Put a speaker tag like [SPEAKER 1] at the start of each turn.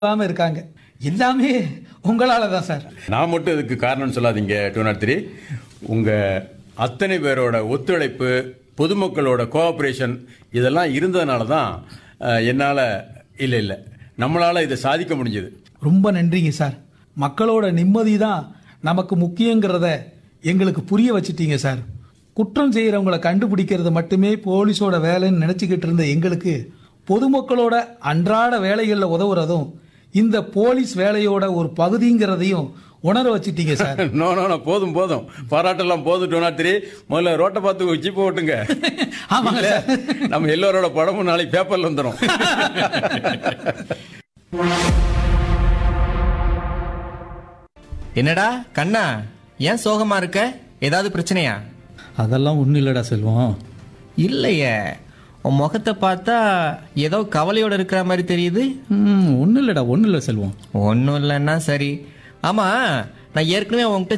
[SPEAKER 1] இல்லாம இருக்காங்க எல்லாமே உங்களால தான் சார்
[SPEAKER 2] நான் மட்டும் இதுக்கு காரணம் சொல்லாதீங்க டூ நாட் த்ரீ உங்கள் அத்தனை பேரோட ஒத்துழைப்பு பொதுமக்களோட கோஆப்ரேஷன் இதெல்லாம் இருந்ததுனால தான் என்னால் இல்லை இல்லை நம்மளால் இதை சாதிக்க முடிஞ்சது
[SPEAKER 1] ரொம்ப நன்றிங்க சார் மக்களோட நிம்மதி தான் நமக்கு முக்கியங்கிறத எங்களுக்கு புரிய வச்சிட்டீங்க சார் குற்றம் செய்கிறவங்கள கண்டுபிடிக்கிறது மட்டுமே போலீஸோட வேலைன்னு நினச்சிக்கிட்டு இருந்த எங்களுக்கு பொதுமக்களோட அன்றாட வேலைகளில் உதவுறதும் இந்த போலீஸ் வேலையோட ஒரு பகுதிங்கிறதையும் உணர வச்சிட்டீங்க சார்
[SPEAKER 2] நோ நோ நோ போதும் போதும் பாராட்டெல்லாம் போதும் டூ நாட் த்ரீ முதல்ல ரோட்டை பார்த்து ஒரு ஜீப்பை ஓட்டுங்க
[SPEAKER 1] ஆமாங்க
[SPEAKER 2] இல்ல,
[SPEAKER 1] சார்
[SPEAKER 2] நம்ம எல்லோரோட படமும் நாளைக்கு பேப்பர்ல வந்துடும்
[SPEAKER 3] என்னடா கண்ணா ஏன் சோகமா இருக்க ஏதாவது பிரச்சனையா
[SPEAKER 1] அதெல்லாம் ஒன்றும் இல்லைடா செல்வம்
[SPEAKER 3] இல்லையே உன் முகத்தை பார்த்தா ஏதோ கவலையோட இருக்கிற மாதிரி தெரியுது
[SPEAKER 1] ஒன்றும் இல்லைடா ஒன்றும் இல்லை செல்வம்
[SPEAKER 3] ஒன்றும் இல்லைன்னா சரி ஆமா நான் ஏற்கனவே உன்கிட்ட